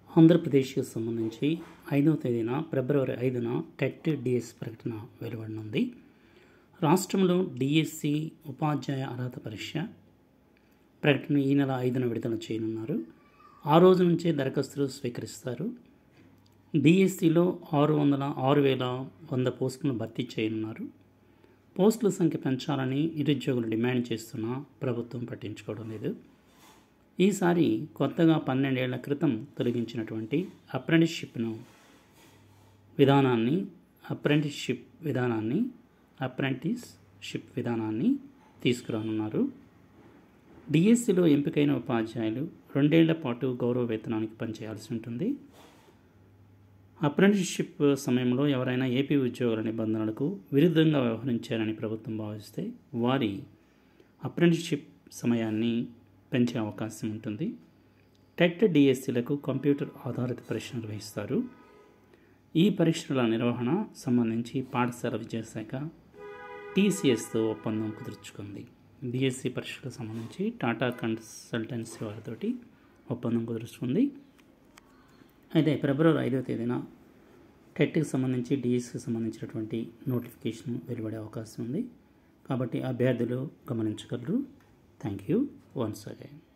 ఆంధ్రప్రదేశ్కి సంబంధించి ఐదవ తేదీన ఫిబ్రవరి ఐదున టెట్ డిఎస్ ప్రకటన వెలువడనుంది రాష్ట్రంలో డిఎస్సి ఉపాధ్యాయ అర్హత పరీక్ష ప్రకటన ఈ నెల ఐదున విడుదల చేయనున్నారు ఆ రోజు నుంచే దరఖాస్తులు స్వీకరిస్తారు డిఎస్సిలో ఆరు వందల ఆరు వేల వంద పోస్టులను భర్తీ చేయనున్నారు పోస్టుల సంఖ్య పెంచాలని నిరుద్యోగులు డిమాండ్ చేస్తున్నా ప్రభుత్వం పట్టించుకోవడం లేదు ఈసారి కొత్తగా పన్నెండేళ్ల క్రితం తొలగించినటువంటి అప్రెంటిస్షిప్ను విధానాన్ని అప్రెంటిస్షిప్ విధానాన్ని అప్రెంటిస్షిప్ విధానాన్ని తీసుకురానున్నారు డిఎస్సిలో ఎంపికైన ఉపాధ్యాయులు రెండేళ్ల పాటు గౌరవ వేతనానికి పనిచేయాల్సి ఉంటుంది అప్రెంటిస్షిప్ సమయంలో ఎవరైనా ఏపీ ఉద్యోగుల నిబంధనలకు విరుద్ధంగా వ్యవహరించారని ప్రభుత్వం భావిస్తే వారి అప్రెంటిస్షిప్ సమయాన్ని పెంచే అవకాశం ఉంటుంది టెట్ డిఎస్సీలకు కంప్యూటర్ ఆధారిత పరీక్ష నిర్వహిస్తారు ఈ పరీక్షల నిర్వహణ సంబంధించి పాఠశాల విద్యాశాఖ టీసీఎస్తో ఒప్పందం కుదుర్చుకుంది డిఎస్సి పరీక్షలకు సంబంధించి టాటా కన్సల్టెన్సీ వారితోటి ఒప్పందం కుదుర్చుకుంది అయితే ఫిబ్రవరి ఐదవ తేదీన టెట్కి సంబంధించి డిఎస్సికి సంబంధించినటువంటి నోటిఫికేషన్ వెలువడే అవకాశం ఉంది కాబట్టి అభ్యర్థులు గమనించగలరు థ్యాంక్ యూ వన్స్ అగైన్